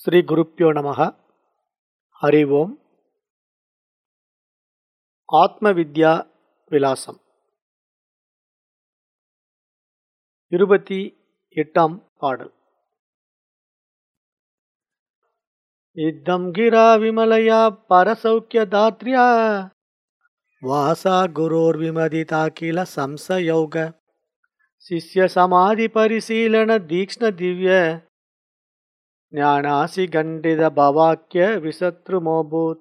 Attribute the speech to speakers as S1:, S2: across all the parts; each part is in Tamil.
S1: ஸ்ரீ குருப்பியோ நமக ஹரி ஓம் ஆத்ம வித்யா விலாசம் இருபத்தி எட்டாம் பாடல் இத்தம் கிரா விமலயா பரசௌக்கிய தாத்ரியா வாசா குரோர் விமதிதா கில சம்சயோக ಶಿಷ್ಯ ಸಮಾಧಿ ಪರಿಶೀಲನ ತೀಕ್ಷ್ಣ ದಿವ್ಯ ಜ್ಞಾನಾಸಿ ಗಂಡಿದ ಭವಾಕ್ಯ ವಿಸತೃಮೋಭೂತ್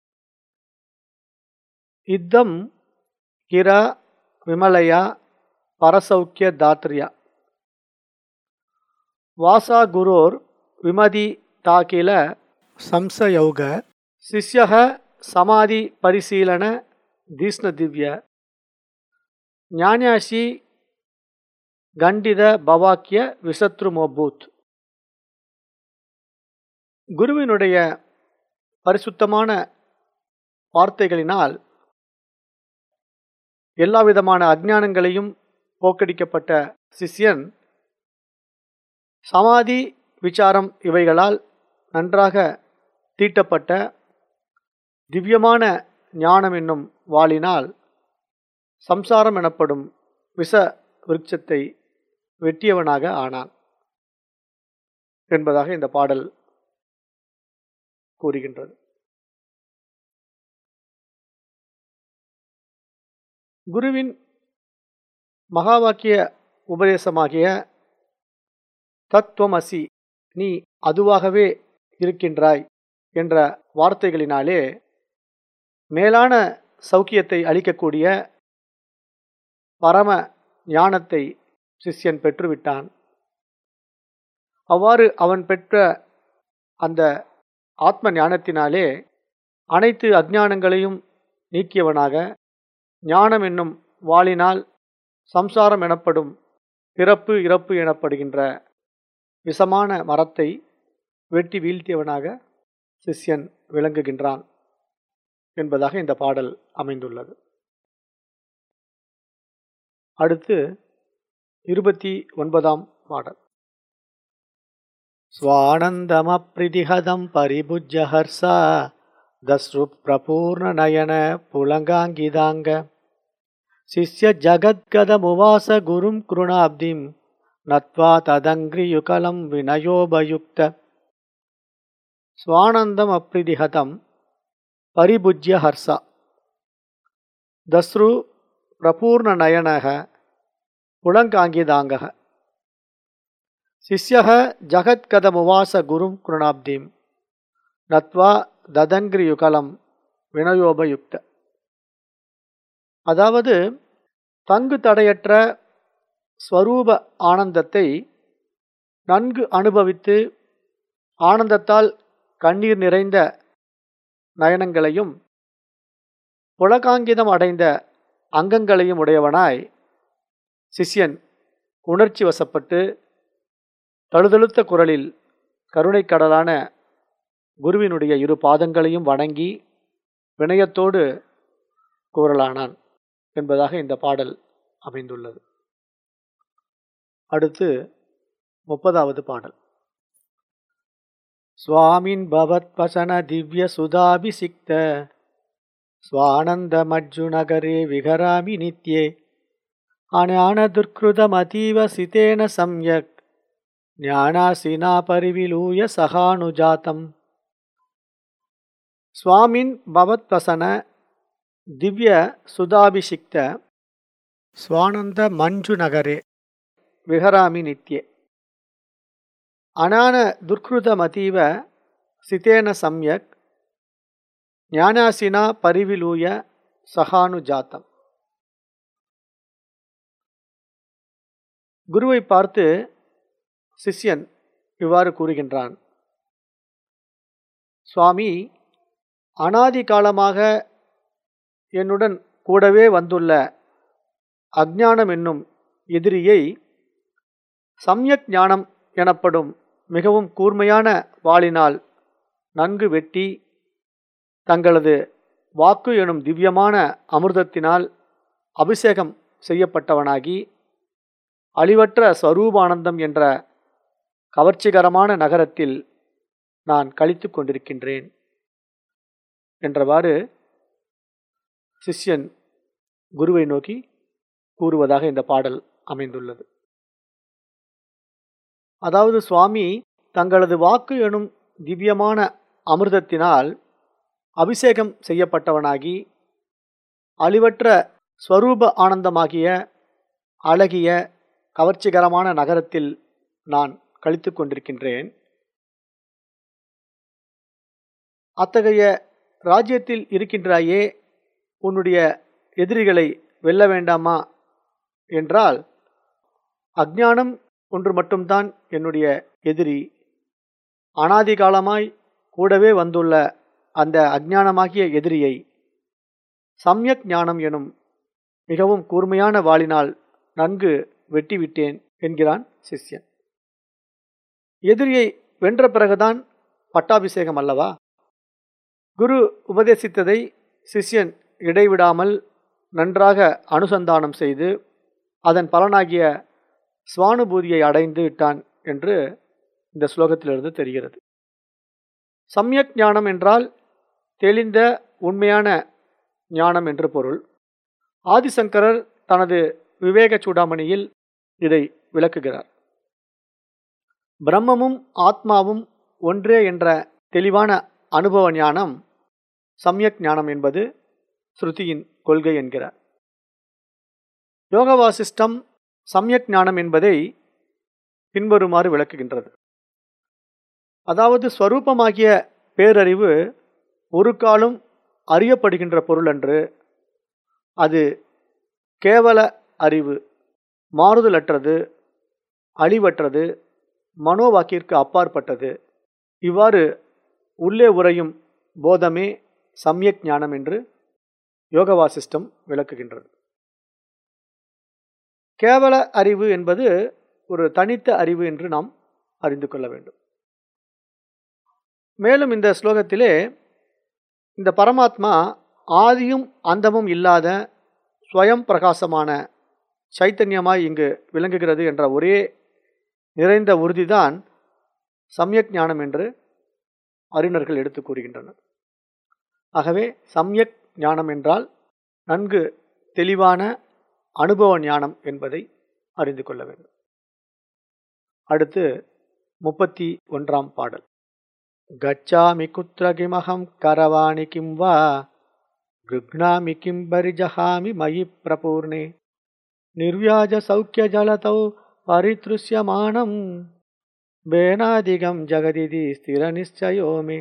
S1: ಇದ್ದಂ ಗಿರ ವಿಮಲಯ ಪರಸೌಖ್ಯ ದಾತ್ರ್ಯ ವಾಸ ಗುರೋರ್ ವಿಮದಿ ತಾಕಿಲ ಸಂಸಯೌಗ ಶಿಷ್ಯ ಸಮಾಧಿ ಪರಿಶೀಲನ ದೀಕ್ಷ್ಣ ದಿವ್ಯ ஞானாசி கண்டித பவாக்கிய விசத்ருமோபூத் குருவினுடைய பரிசுத்தமான வார்த்தைகளினால் எல்லா விதமான அஜ்ஞானங்களையும் போக்கடிக்கப்பட்ட சிஷ்யன் சமாதி விசாரம் இவைகளால் நன்றாக தீட்டப்பட்ட திவ்யமான ஞானம் என்னும் வாளினால் சம்சாரம் எனப்படும் விஷ விருட்சத்தை வெட்டியவனாக ஆனான் என்பதாக இந்த பாடல் கூறுகின்றது குருவின் மகா வாக்கிய உபதேசமாகிய தத்துவமசி நீ அதுவாகவே இருக்கின்றாய் என்ற வார்த்தைகளினாலே மேலான சௌக்கியத்தை அளிக்கக்கூடிய பரம ஞானத்தை சிஷ்யன் பெற்றுவிட்டான் அவ்வாறு அவன் பெற்ற அந்த ஆத்ம ஞானத்தினாலே அனைத்து அஜ்ஞானங்களையும் நீக்கியவனாக ஞானம் என்னும் வாளினால் சம்சாரம் எனப்படும் பிறப்பு இறப்பு எனப்படுகின்ற விஷமான மரத்தை வெட்டி வீழ்த்தியவனாக சிஷ்யன் விளங்குகின்றான் என்பதாக இந்த பாடல் அமைந்துள்ளது அடுத்து இருபத்தி ஒன்பதாம் பாடல் ஸ்வானந்தமப்ரிதிஹதம் பரிபுஜ்ய ஹர்ஷா தஸ்ரு பிரபூர்ண நயன புலங்காங்கிதாங்க சிஷ்ய ஜகத்கதமுவாச குரும் குருணாப்திம் நத்வா ததங்கிரியுகலம் வினயோபயுக்த ஸ்வானந்தம் அப்ரிதிஹதம் பரிபுஜ்ய ஹர்ஷா தஸ்ரு பிரபூர்ண நயனக புலங்காங்கிதாங்க சிஷ்ய ஜகத்கதமுவாச குரும் குருணாப்திம் நத்வா ததங்கிரி யுகலம் வினயோபயுக்த அதாவது தங்கு தடையற்ற ஸ்வரூப ஆனந்தத்தை நன்கு அனுபவித்து ஆனந்தத்தால் கண்ணீர் நிறைந்த நயனங்களையும் புலகாங்கிதம் அடைந்த அங்கங்களையும் உடையவனாய் சிஷ்யன் உணர்ச்சி வசப்பட்டு தழுதழுத்த குரலில் கருணை கடலான குருவினுடைய இரு பாதங்களையும் வணங்கி வினயத்தோடு கூறலானான் என்பதாக இந்த பாடல் அமைந்துள்ளது அடுத்து முப்பதாவது பாடல் சுவாமின் பவத் பசன திவ்ய சுதாபிசிக்த स्वानन्दमज्जुनगरे विहरामि नित्ये अनानदुर्कृतमतीव सितेन सम्यक् ज्ञानासिना परिविलूय सहानुजातम् स्वामिन् भवत्वसन दिव्य सुधाभिषिक्त स्वानन्दमञ्जुनगरे विहरामि नित्ये अनानदुर्कृतमतीव सितेन सम्यक् ஞானாசினா பரிவிலூய சகானுஜாத்தம் குருவை பார்த்து சிஷ்யன் இவ்வாறு கூறுகின்றான் சுவாமி அனாதி காலமாக என்னுடன் கூடவே வந்துள்ள அஜ்ஞானம் என்னும் எதிரியை சம்யக் ஞானம் எனப்படும் மிகவும் கூர்மையான வாளினால் நன்கு வெட்டி தங்களது வாக்கு எனும் திவ்யமான அமிர்தத்தினால் அபிஷேகம் செய்யப்பட்டவனாகி அழிவற்ற ஸ்வரூபானந்தம் என்ற கவர்ச்சிகரமான நகரத்தில் நான் கழித்து கொண்டிருக்கின்றேன் என்றவாறு சிஷ்யன் குருவை நோக்கி கூறுவதாக இந்த பாடல் அமைந்துள்ளது அதாவது சுவாமி தங்களது வாக்கு எனும் திவ்யமான அமிர்தத்தினால் அபிஷேகம் செய்யப்பட்டவனாகி அழிவற்ற ஸ்வரூப ஆனந்தமாகிய அழகிய கவர்ச்சிகரமான நகரத்தில் நான் கழித்து கொண்டிருக்கின்றேன் அத்தகைய ராஜ்யத்தில் இருக்கின்றாயே உன்னுடைய எதிரிகளை வெல்ல வேண்டாமா என்றால் அஜ்ஞானம் ஒன்று மட்டும்தான் என்னுடைய எதிரி அனாதி காலமாய் கூடவே வந்துள்ள அந்த அஜ்ஞானமாகிய எதிரியை சம்யக் ஞானம் எனும் மிகவும் கூர்மையான வாளினால் நன்கு வெட்டிவிட்டேன் என்கிறான் சிஷ்யன் எதிரியை வென்ற பிறகுதான் பட்டாபிஷேகம் அல்லவா குரு உபதேசித்ததை சிஷ்யன் இடைவிடாமல் நன்றாக அனுசந்தானம் செய்து அதன் பலனாகிய சுவானுபூதியை அடைந்து விட்டான் என்று இந்த ஸ்லோகத்திலிருந்து தெரிகிறது சம்யக் ஞானம் என்றால் தெளிந்த உண்மையான ஞானம் என்று பொருள் ஆதிசங்கரர் தனது விவேக சூடாமணியில் இதை விளக்குகிறார் பிரம்மமும் ஆத்மாவும் ஒன்றே என்ற தெளிவான அனுபவ ஞானம் சம்யக் ஞானம் என்பது ஸ்ருதியின் கொள்கை என்கிறார் யோக வாசிஷ்டம் சம்யக் ஞானம் என்பதை பின்வருமாறு விளக்குகின்றது அதாவது ஸ்வரூபமாகிய பேரறிவு ஒரு காலம் அறியப்படுகின்ற பொருள் அன்று அது கேவல அறிவு மாறுதலற்றது அழிவற்றது மனோவாக்கிற்கு அப்பாற்பட்டது இவ்வாறு உள்ளே உறையும் போதமே சம்யக் ஞானம் என்று யோக வாசிஷ்டம் விளக்குகின்றது கேவல அறிவு என்பது ஒரு தனித்த அறிவு என்று நாம் அறிந்து கொள்ள வேண்டும் மேலும் இந்த ஸ்லோகத்திலே இந்த பரமாத்மா ஆதியும் அந்தமும் இல்லாத ஸ்வயம் பிரகாசமான சைத்தன்யமாய் இங்கு விளங்குகிறது என்ற ஒரே நிறைந்த உறுதிதான் சம்யக் ஞானம் என்று அறிஞர்கள் எடுத்து கூறுகின்றனர் ஆகவே சம்யக் ஞானம் என்றால் நன்கு தெளிவான அனுபவ ஞானம் என்பதை அறிந்து கொள்ள வேண்டும் அடுத்து முப்பத்தி ஒன்றாம் பாடல் கச்சாமி குத்திர கிமகம் கரவாணி கிம் வா கிருக்ணாமி கிம் பரிஜஹாமி மயி பிரபூர்ணே நிர்வியாஜ சௌக்கிய ஜலதௌ பரித்ருஷ்யமானம் வேனாதிகம் ஜகதிதி ஸ்திர நிச்சயோ மே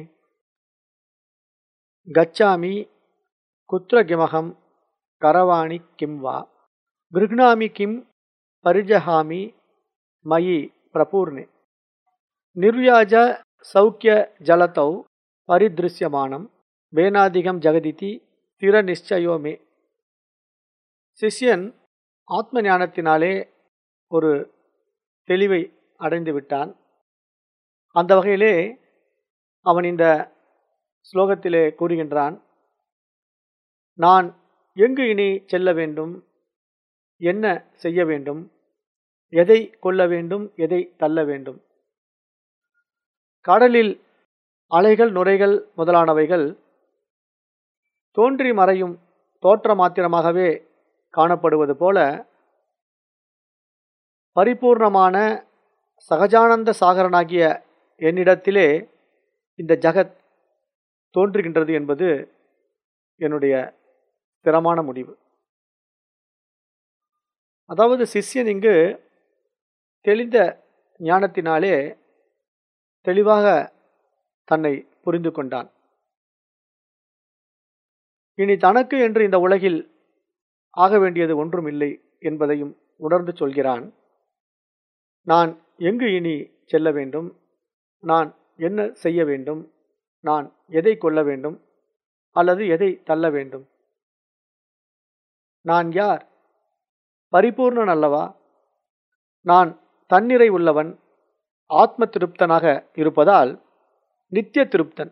S1: கச்சாமி குத்திர கிமகம் கரவாணி கிம் வா கிருக்ணாமி கிம் பரிஜஹாமி மயி பிரபூர்ணே நிர்வியாஜ சௌக்கிய ஜலதௌ பரிதிருஷ்யமானம் வேனாதிகம் ஜெகதிதி திற நிச்சயோமே சிஷ்யன் ஆத்ம ஞானத்தினாலே ஒரு தெளிவை அடைந்து விட்டான் அந்த வகையிலே அவன் இந்த ஸ்லோகத்திலே கூறுகின்றான் நான் எங்கு இனி செல்ல வேண்டும் என்ன செய்ய வேண்டும் எதை கொள்ள வேண்டும் எதை தள்ள வேண்டும் கடலில் அலைகள் நுரைகள் முதலானவைகள் தோன்றி மறையும் தோற்ற மாத்திரமாகவே காணப்படுவது போல பரிபூர்ணமான சகஜானந்த சாகரனாகிய என்னிடத்திலே இந்த ஜகத் தோன்றுகின்றது என்பது என்னுடைய ஸ்திரமான முடிவு அதாவது சிஷ்யன் இங்கு தெளிந்த ஞானத்தினாலே தெளிவாக தன்னை புரிந்து கொண்டான் இனி தனக்கு என்று இந்த உலகில் ஆக வேண்டியது ஒன்றும் இல்லை என்பதையும் உணர்ந்து சொல்கிறான் நான் எங்கு இனி செல்ல வேண்டும் நான் என்ன செய்ய வேண்டும் நான் எதை கொள்ள வேண்டும் அல்லது எதை தள்ள வேண்டும் நான் யார் பரிபூர்ணன் அல்லவா நான் தன்னிறை உள்ளவன் ஆத்ம திருப்தனாக இருப்பதால் நித்திய திருப்தன்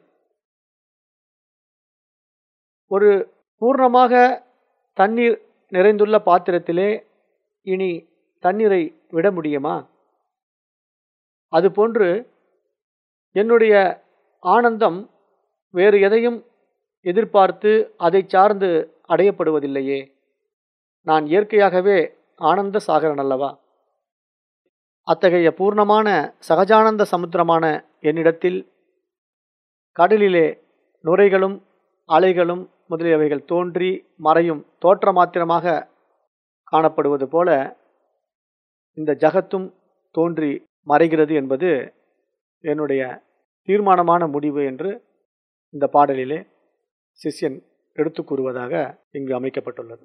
S1: ஒரு பூர்ணமாக தண்ணீர் நிறைந்துள்ள பாத்திரத்திலே இனி தண்ணீரை விட முடியுமா அதுபோன்று என்னுடைய ஆனந்தம் வேறு எதையும் எதிர்பார்த்து அதை சார்ந்து அடையப்படுவதில்லையே நான் இயற்கையாகவே ஆனந்த சாகரன் அல்லவா அத்தகைய பூர்ணமான சகஜானந்த சமுத்திரமான என்னிடத்தில் கடலிலே நுரைகளும் அலைகளும் முதலியவைகள் தோன்றி மறையும் தோற்ற மாத்திரமாக காணப்படுவது போல இந்த ஜகத்தும் தோன்றி மறைகிறது என்பது என்னுடைய தீர்மானமான முடிவு என்று இந்த பாடலிலே சிஷ்யன் எடுத்து கூறுவதாக இங்கு அமைக்கப்பட்டுள்ளது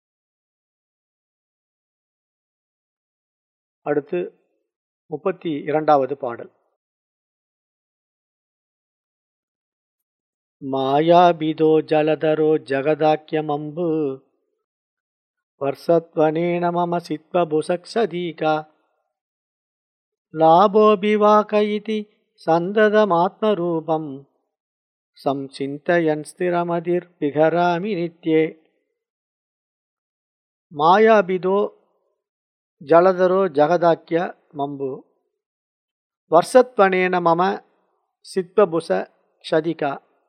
S1: அடுத்து முப்பத்தி இரண்டாவது பாடல் மாயாபிதோ ஜலதரோ ஜகதாக்கியமம்பு वर्षत्वनेन मम सित्वभुसक्सदीका लाभोऽभिवाक इति सन्ददमात्मरूपं संचिन्तयन् स्थिरमधिर्विहरामि नित्ये மாயாபிதோ ஜலதரோ ஜகதாக்கிய மம்பு வர்ஷத்வனேன மம சித்வபுச க்ஷதிகா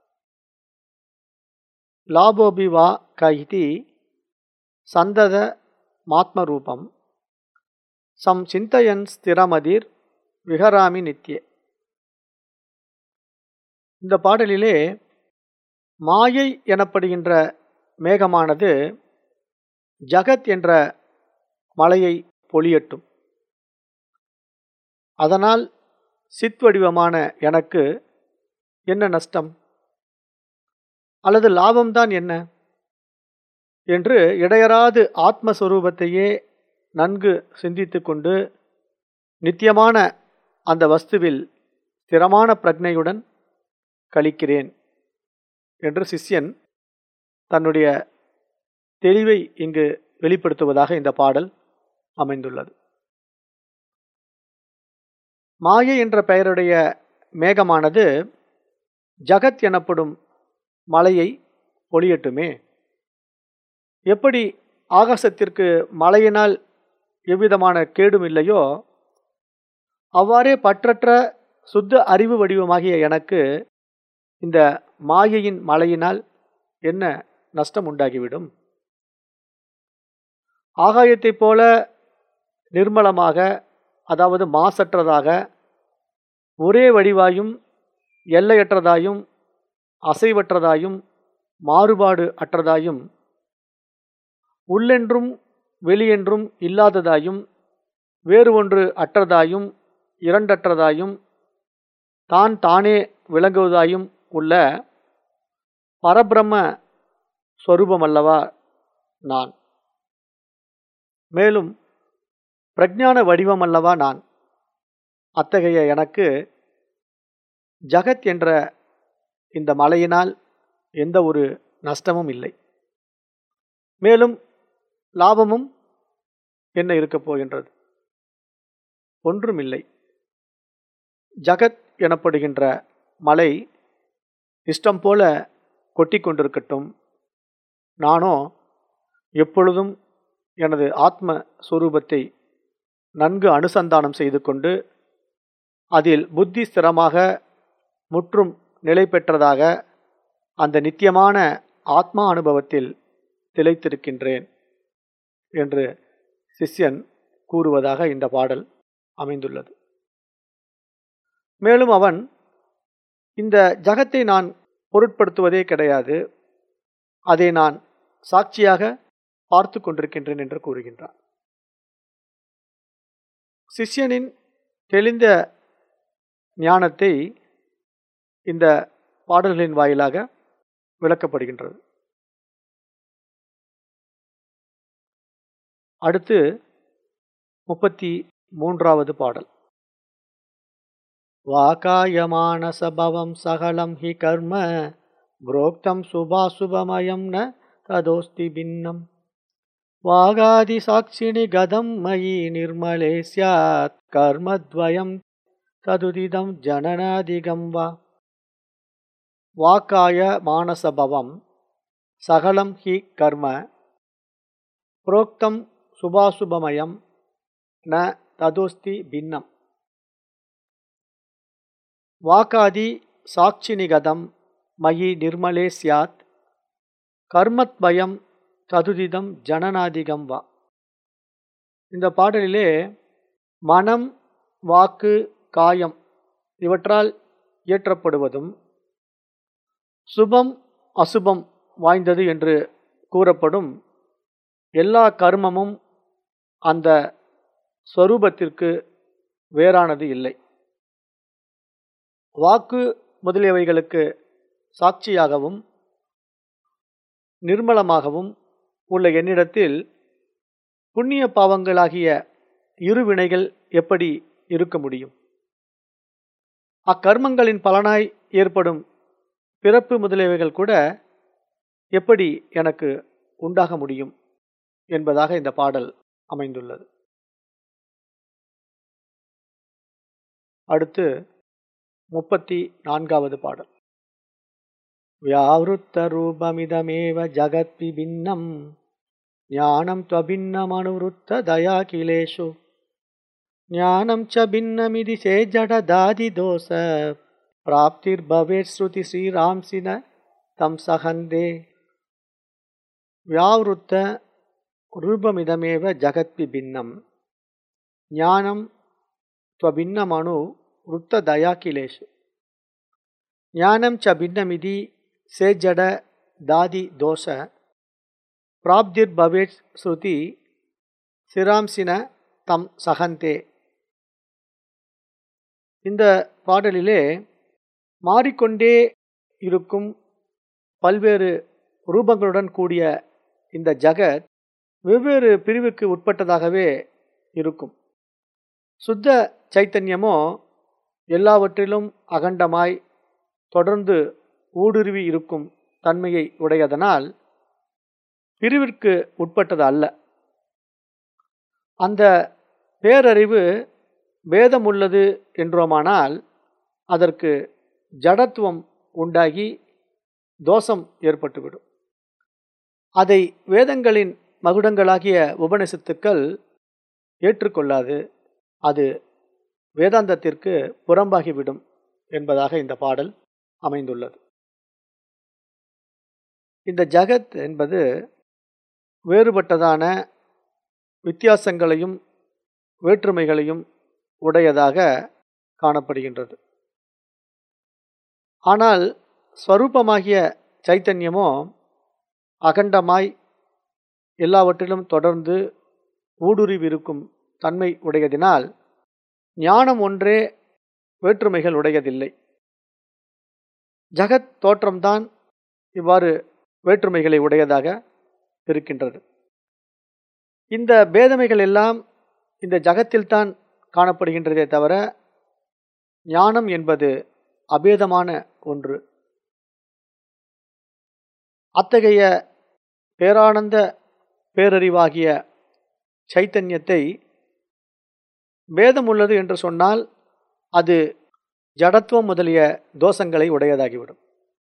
S1: லாபோபி வா க இதி சந்தத மாத்மரூபம் சம் சிந்தையன் ஸ்திரமதிர் விஹராமி நித்யே இந்த பாடலிலே மாயை எனப்படுகின்ற மேகமானது ஜகத் என்ற மலையை பொழியட்டும் அதனால் சித் வடிவமான எனக்கு என்ன நஷ்டம் அல்லது லாபம்தான் என்ன என்று இடையராது ஆத்மஸ்வரூபத்தையே நன்கு சிந்தித்து கொண்டு நித்தியமான அந்த வஸ்துவில் ஸ்திரமான பிரஜையுடன் கழிக்கிறேன் என்று சிஷ்யன் தன்னுடைய தெளிவை இங்கு வெளிப்படுத்துவதாக இந்த பாடல் அமைந்துள்ளது மாயை என்ற பெயருடைய மேகமானது ஜகத் எனப்படும் மலையை பொழியட்டுமே எப்படி ஆகாசத்திற்கு மழையினால் எவ்விதமான கேடும் இல்லையோ அவ்வாறே பற்றற்ற சுத்த அறிவு வடிவமாகிய எனக்கு இந்த மாயையின் மழையினால் என்ன நஷ்டம் உண்டாகிவிடும் ஆகாயத்தைப் போல நிர்மலமாக அதாவது மாசற்றதாக ஒரே வடிவாயும் எல்லையற்றதாயும் அசைவற்றதாயும் மாறுபாடு அற்றதாயும் உள்ளென்றும் வெளியென்றும் இல்லாததாயும் வேறு ஒன்று அற்றதாயும் இரண்டற்றதாயும் தான் தானே விளங்குவதாயும் உள்ள பரபிரம்ம ஸ்வரூபமல்லவா நான் மேலும் பிரஜான வடிவமல்லவா நான் அத்தகைய எனக்கு ஜகத் என்ற இந்த மலையினால் எந்த ஒரு நஷ்டமும் இல்லை மேலும் லாபமும் என்ன இருக்கப் போகின்றது ஒன்றுமில்லை ஜகத் எனப்படுகின்ற மலை இஷ்டம் போல கொட்டி கொண்டிருக்கட்டும் நானோ எப்பொழுதும் எனது ஆத்ம சுரூபத்தை நன்கு அனுசந்தானம் செய்து கொண்டு அதில் புத்தி ஸ்திரமாக முற்றும் நிலை பெற்றதாக அந்த நித்தியமான ஆத்மா அனுபவத்தில் திளைத்திருக்கின்றேன் என்று சிஷ்யன் கூறுவதாக இந்த பாடல் அமைந்துள்ளது மேலும் அவன் இந்த ஜகத்தை நான் பொருட்படுத்துவதே கிடையாது அதை நான் சாட்சியாக பார்த்து கொண்டிருக்கின்றேன் என்று கூறுகின்றான் சிஷ்யனின் தெளிந்த ஞானத்தை இந்த பாடல்களின் வாயிலாக விளக்கப்படுகின்றது அடுத்து முப்பத்தி மூன்றாவது பாடல் வாக்காயமானசபவம் சகலம் ஹி கர்ம புரோக்தம் சுபாசுபமயம் ந ததோஸ்தி பின்னம் வாகாதி சாட்சிணி கதம் மயி நிர்மலே சியாத் கர்மத்வயம் ததுதிதம் ஜனனாதிகம் வா வாக்காய மானசபவம் சகலம் ஹி கர்ம புரோக்தம் சுபாசுபமயம் ந ததோஸ்தி பின்னம் வாக்காதி சாட்சிநிகதம் மயி நிர்மலே சியாத் கர்மத்பயம் ததுதிதம் ஜனநாதிகம் வா இந்த பாடலிலே மனம் வாக்கு காயம் இவற்றால் இயற்றப்படுவதும் சுபம் அசுபம் வாய்ந்தது என்று கூறப்படும் எல்லா கர்மமும் அந்த ஸ்வரூபத்திற்கு வேறானது இல்லை வாக்கு முதலியவைகளுக்கு சாட்சியாகவும் நிர்மலமாகவும் உள்ள என்னிடத்தில் புண்ணிய பாவங்களாகிய இரு வினைகள் எப்படி இருக்க முடியும் அக்கர்மங்களின் பலனாய் ஏற்படும் பிறப்பு முதலியவைகள் கூட எப்படி எனக்கு உண்டாக முடியும் என்பதாக இந்த பாடல் அமைந்துள்ளது அடுத்து முப்பத்தி நான்காவது பாடல் வியாவிருத்த ரூபமிதமேவ ஜகத் விபின்னம் ஞானம் त्वभिन्नमनुवृत्त दया किलेषु ज्ञानं च भिन्नमिति से जडदादिदोष प्राप्तिर्भवेत् श्रुति श्रीरांसिन तं सहन्दे व्यावृत्त रूपमिदमेव जगद्विभिन्नं ज्ञानं त्वभिन्नमनु वृत्तदया किलेषु ज्ञानं च भिन्नमिति से जड दादि दोष பிராப்திர்பவேட் ஸ்ருதி சிராம்சின தம் சகந்தே இந்த பாடலிலே மாறிக்கொண்டே இருக்கும் பல்வேறு ரூபங்களுடன் கூடிய இந்த ஜகத் வெவ்வேறு பிரிவுக்கு உட்பட்டதாகவே இருக்கும் சுத்த சைத்தன்யமோ எல்லாவற்றிலும் அகண்டமாய் தொடர்ந்து ஊடுருவி இருக்கும் தன்மையை உடையதனால் பிரிவிற்கு உட்பட்டது அல்ல அந்த பேரறிவு வேதம் உள்ளது என்றோமானால் அதற்கு ஜடத்துவம் உண்டாகி தோஷம் ஏற்பட்டுவிடும் அதை வேதங்களின் மகுடங்களாகிய உபனிஷத்துக்கள் ஏற்றுக்கொள்ளாது அது வேதாந்தத்திற்கு புறம்பாகிவிடும் என்பதாக இந்த பாடல் அமைந்துள்ளது இந்த ஜகத் என்பது வேறுபட்டதான வித்தியாசங்களையும் வேற்றுமைகளையும் உடையதாக காணப்படுகின்றது ஆனால் ஸ்வரூபமாகிய சைத்தன்யமோ அகண்டமாய் எல்லாவற்றிலும் தொடர்ந்து ஊடுருவிருக்கும் தன்மை உடையதினால் ஞானம் ஒன்றே வேற்றுமைகள் உடையதில்லை ஜகத் தோற்றம்தான் இவ்வாறு வேற்றுமைகளை உடையதாக இருக்கின்றது இந்த பேதமைகள் எல்லாம் இந்த ஜகத்தில்தான் காணப்படுகின்றதே தவிர ஞானம் என்பது அபேதமான ஒன்று அத்தகைய பேரானந்த பேரறிவாகிய சைத்தன்யத்தை பேதம் உள்ளது என்று சொன்னால் அது ஜடத்துவம் முதலிய தோஷங்களை உடையதாகிவிடும்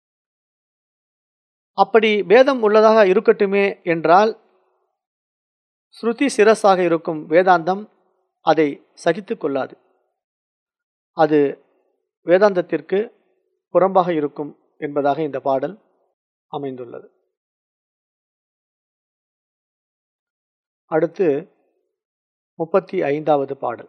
S1: அப்படி பேதம் உள்ளதாக இருக்கட்டுமே என்றால் ஸ்ருதி சிரஸாக இருக்கும் வேதாந்தம் அதை சகித்து கொள்ளாது அது வேதாந்தத்திற்கு புறம்பாக இருக்கும் என்பதாக இந்த பாடல் அமைந்துள்ளது அடுத்து முப்பத்தி ஐந்தாவது பாடல்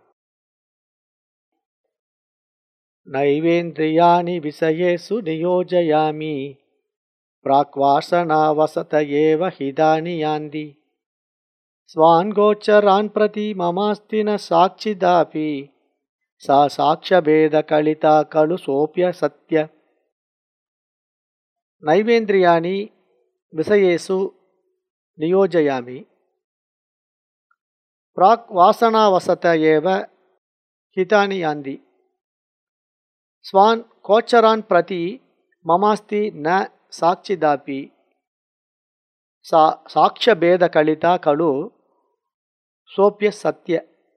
S1: நைவேந்திரியாணி விசயேசு நியோஜயாமி प्राक्वासनावसत एव हिदानि यान्ति स्वान् गोचरान् प्रति ममास्ति न साक्षिदापि सा साक्ष्यभेदकलिता खलु सोऽप्य सत्य नैवेन्द्रियाणि विषयेषु नियोजयामि प्राक् वासनावसत एव हितानि यान्ति स्वान् गोचरान् प्रति ममास्ति न சாட்சிதாப்பி சா சாட்சபேத கலிதா கலு சோப்பிய சத்திய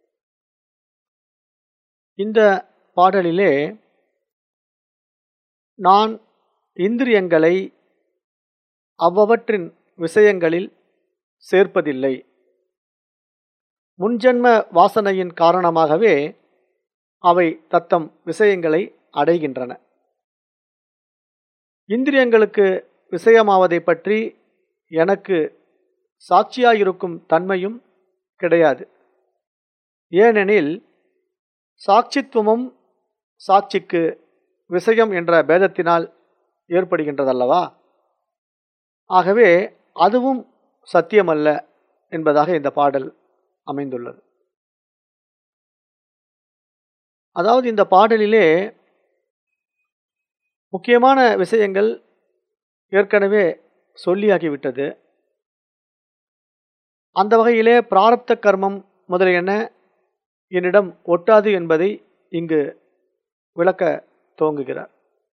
S1: இந்த பாடலிலே நான் இந்திரியங்களை அவ்வவற்றின் விஷயங்களில் சேர்ப்பதில்லை முன்ஜன்ம வாசனையின் காரணமாகவே அவை தத்தம் விஷயங்களை அடைகின்றன இந்திரியங்களுக்கு விஷயமாவதை பற்றி எனக்கு சாட்சியாயிருக்கும் தன்மையும் கிடையாது ஏனெனில் சாட்சித்துவமும் சாட்சிக்கு விஷயம் என்ற பேதத்தினால் ஏற்படுகின்றதல்லவா ஆகவே அதுவும் சத்தியமல்ல என்பதாக இந்த பாடல் அமைந்துள்ளது அதாவது இந்த பாடலிலே முக்கியமான விஷயங்கள் ஏற்கனவே சொல்லியாகிவிட்டது அந்த வகையிலே பிராரப்த கர்மம் முதலியன என்னிடம் ஒட்டாது என்பதை இங்கு விளக்க துவங்குகிறார்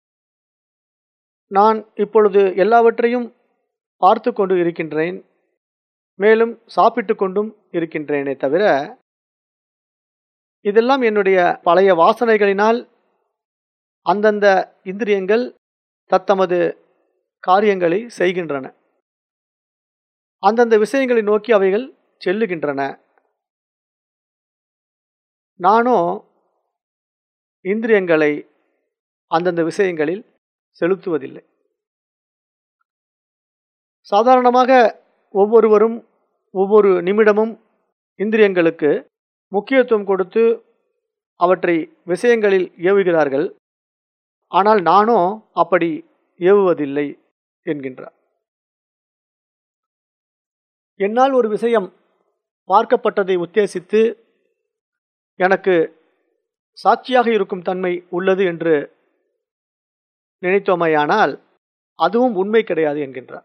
S1: நான் இப்பொழுது எல்லாவற்றையும் பார்த்து கொண்டு இருக்கின்றேன் மேலும் சாப்பிட்டு கொண்டும் இருக்கின்றேனே தவிர இதெல்லாம் என்னுடைய பழைய வாசனைகளினால் அந்தந்த இந்திரியங்கள் தத்தமது காரியங்களை செய்கின்றன அந்தந்த விஷயங்களை நோக்கி அவைகள் செல்லுகின்றன நானோ இந்திரியங்களை அந்தந்த விஷயங்களில் செலுத்துவதில்லை சாதாரணமாக ஒவ்வொருவரும் ஒவ்வொரு நிமிடமும் இந்திரியங்களுக்கு முக்கியத்துவம் கொடுத்து அவற்றை விஷயங்களில் ஏவுகிறார்கள் ஆனால் நானோ அப்படி ஏவுவதில்லை என்கின்றார் என்னால் ஒரு விஷயம் பார்க்கப்பட்டதை உத்தேசித்து எனக்கு சாட்சியாக இருக்கும் தன்மை உள்ளது என்று நினைத்தோமையானால் அதுவும் உண்மை கிடையாது என்கின்றார்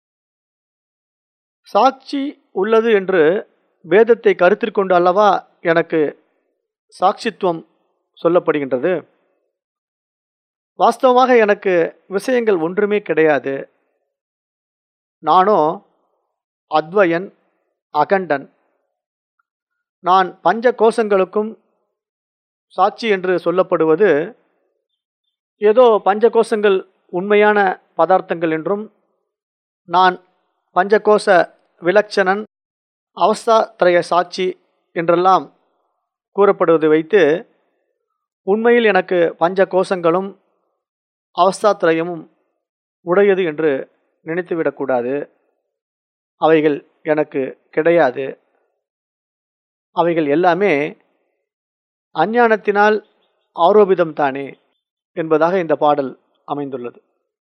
S1: சாட்சி உள்ளது என்று வேதத்தை கருத்தில் கொண்டு அல்லவா எனக்கு சாட்சித்துவம் சொல்லப்படுகின்றது வாஸ்தவமாக எனக்கு விஷயங்கள் ஒன்றுமே கிடையாது நானோ அத்வயன் அகண்டன் நான் பஞ்ச கோஷங்களுக்கும் சாட்சி என்று சொல்லப்படுவது ஏதோ பஞ்ச கோஷங்கள் உண்மையான பதார்த்தங்கள் என்றும் நான் பஞ்சகோஷ விலட்சணன் அவஸ்தாத்ரய சாட்சி என்றெல்லாம் கூறப்படுவதை வைத்து உண்மையில் எனக்கு பஞ்ச கோஷங்களும் அவஸ்தாத்ரயமும் உடையது என்று நினைத்துவிடக்கூடாது அவைகள் எனக்கு கிடையாது அவைகள் எல்லாமே அஞ்ஞானத்தினால் ஆரோபிதம் தானே என்பதாக இந்த பாடல் அமைந்துள்ளது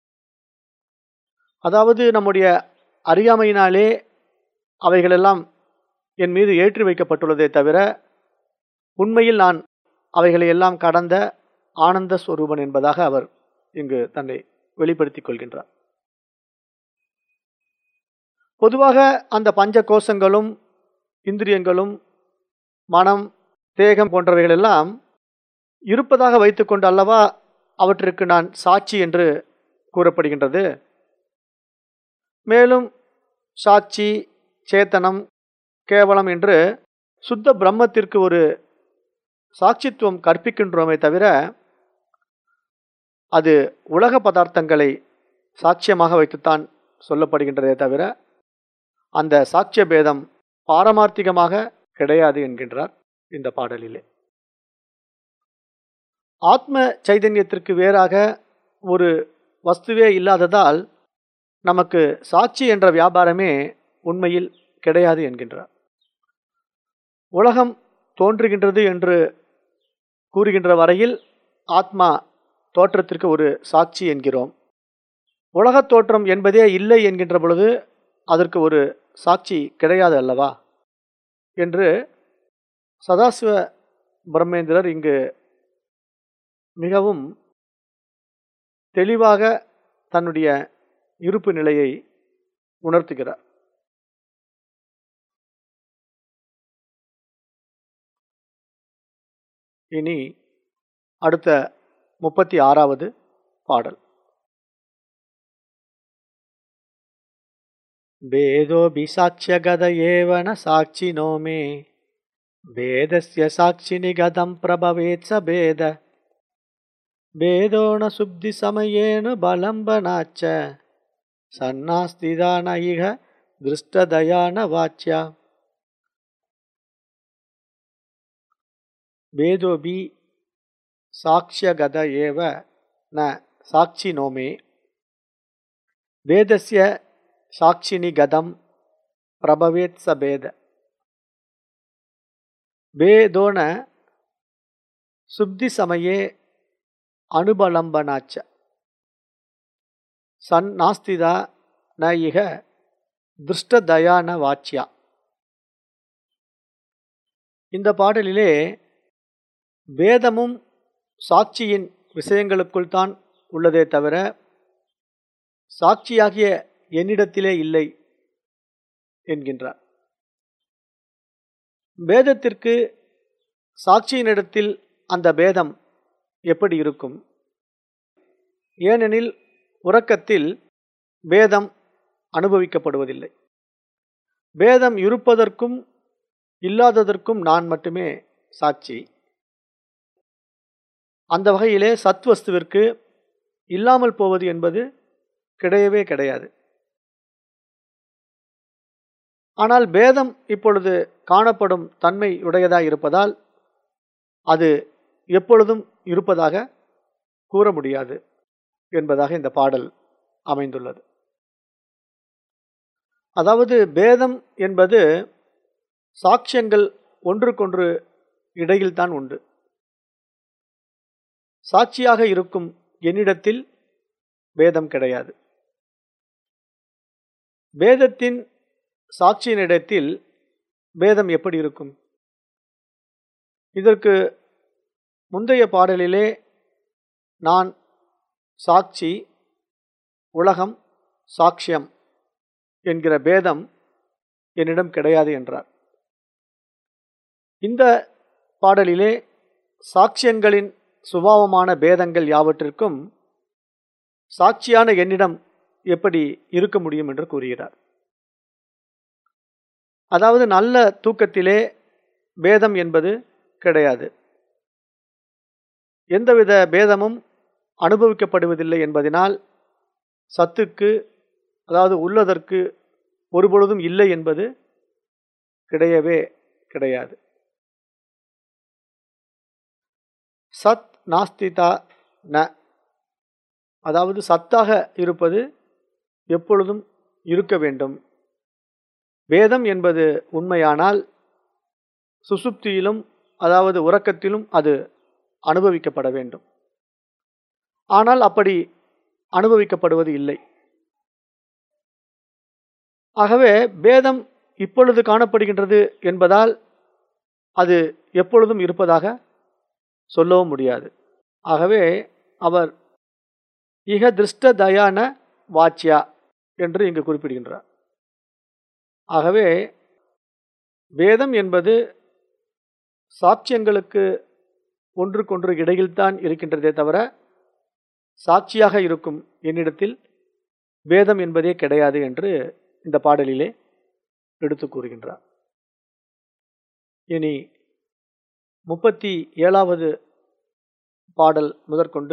S1: அதாவது நம்முடைய அறியாமையினாலே அவைகளெல்லாம் என் மீது ஏற்றி வைக்கப்பட்டுள்ளதே தவிர உண்மையில் நான் அவைகளை எல்லாம் கடந்த ஆனந்த ஸ்வரூபன் என்பதாக அவர் இங்கு தன்னை வெளிப்படுத்திக் கொள்கின்றார் பொதுவாக அந்த பஞ்ச கோஷங்களும் இந்திரியங்களும் மனம் தேகம் போன்றவைகள் எல்லாம் இருப்பதாக வைத்துக்கொண்டு அல்லவா அவற்றிற்கு நான் சாட்சி என்று கூறப்படுகின்றது மேலும் சாட்சி சேத்தனம் கேவலம் என்று சுத்த பிரம்மத்திற்கு ஒரு சாட்சித்துவம் கற்பிக்கின்றோமே தவிர அது உலக பதார்த்தங்களை சாட்சியமாக வைத்துத்தான் சொல்லப்படுகின்றதே தவிர அந்த சாட்சிய பேதம் பாரமார்த்திகமாக கிடையாது என்கின்றார் இந்த பாடலிலே ஆத்ம சைதன்யத்திற்கு வேறாக ஒரு வஸ்துவே இல்லாததால் நமக்கு சாட்சி என்ற வியாபாரமே உண்மையில் கிடையாது என்கின்றார் உலகம் தோன்றுகின்றது என்று கூறுகின்ற வரையில் ஆத்மா தோற்றத்திற்கு ஒரு சாட்சி என்கிறோம் உலகத் தோற்றம் என்பதே இல்லை என்கின்ற பொழுது அதற்கு ஒரு சாட்சி கிடையாது அல்லவா என்று சதாசிவ பிரம்மேந்திரர் இங்கு மிகவும் தெளிவாக தன்னுடைய இருப்பு நிலையை உணர்த்துகிறார் இனி அடுத்த முப்பத்தி ஆறாவது பாடல் भेदोऽपि साक्ष्यगद एव न साक्षिणो मे भेदस्य साक्षिनिगतं प्रभवेत् स भेद भेदो न सुब्धिसमयेन बलम्बनाच्च सन्नास्तिदा न इह दृष्टदया न वाच्या भेदोऽपि साक्ष्यगद एव न साक्षिणो मे வேதஸ்ய சாட்சினி கதம் பிரபவேத் ச பேத வேதோன சுப்தி சமயே அனுபலம்பனாச்ச சன் நாஸ்திதா ந இக திருஷ்டதயான வாச்சியா இந்த பாடலிலே வேதமும் சாட்சியின் விஷயங்களுக்குள் தான் உள்ளதே தவிர சாட்சியாகிய என்னிடத்திலே இல்லை என்கின்றார் வேதத்திற்கு சாட்சியினிடத்தில் அந்த பேதம் எப்படி இருக்கும் ஏனெனில் உறக்கத்தில் பேதம் அனுபவிக்கப்படுவதில்லை பேதம் இருப்பதற்கும் இல்லாததற்கும் நான் மட்டுமே சாட்சி அந்த வகையிலே சத்வஸ்துவிற்கு இல்லாமல் போவது என்பது கிடையவே கிடையாது ஆனால் பேதம் இப்பொழுது காணப்படும் தன்மை உடையதாய் இருப்பதால் அது எப்பொழுதும் இருப்பதாக கூற முடியாது என்பதாக இந்த பாடல் அமைந்துள்ளது அதாவது பேதம் என்பது சாட்சியங்கள் ஒன்றுக்கொன்று இடையில்தான் உண்டு சாட்சியாக இருக்கும் என்னிடத்தில் பேதம் கிடையாது வேதத்தின் சாட்சியினிடத்தில் பேதம் எப்படி இருக்கும் இதற்கு முந்தைய பாடலிலே நான் சாட்சி உலகம் சாட்சியம் என்கிற பேதம் என்னிடம் கிடையாது என்றார் இந்த பாடலிலே சாட்சியங்களின் சுபாவமான பேதங்கள் யாவற்றிற்கும் சாட்சியான என்னிடம் எப்படி இருக்க முடியும் என்று கூறுகிறார் அதாவது நல்ல தூக்கத்திலே பேதம் என்பது கிடையாது எந்தவித பேதமும் அனுபவிக்கப்படுவதில்லை என்பதனால் சத்துக்கு அதாவது உள்ளதற்கு ஒருபொழுதும் இல்லை என்பது கிடையவே கிடையாது சத் நாஸ்திதா ந அதாவது சத்தாக இருப்பது எப்பொழுதும் இருக்க வேண்டும் வேதம் என்பது உண்மையானால் சுசுப்தியிலும் அதாவது உறக்கத்திலும் அது அனுபவிக்கப்பட வேண்டும் ஆனால் அப்படி அனுபவிக்கப்படுவது இல்லை ஆகவே பேதம் இப்பொழுது காணப்படுகின்றது என்பதால் அது எப்பொழுதும் இருப்பதாக சொல்லவும் முடியாது ஆகவே அவர் இக திருஷ்ட தயான வாச்சியா என்று இங்கு குறிப்பிடுகின்றார் ஆகவே வேதம் என்பது சாட்சியங்களுக்கு ஒன்றுக்கொன்று இடையில்தான் இருக்கின்றதே தவிர சாட்சியாக இருக்கும் என்னிடத்தில் வேதம் என்பதே கிடையாது என்று இந்த பாடலிலே எடுத்து கூறுகின்றார் இனி முப்பத்தி ஏழாவது பாடல் முதற்கொண்டு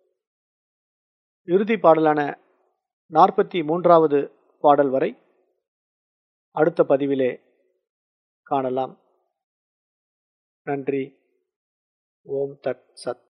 S1: இறுதி பாடலான நாற்பத்தி மூன்றாவது பாடல் வரை அடுத்த பதிவிலே காணலாம் நன்றி ஓம் தத் சத்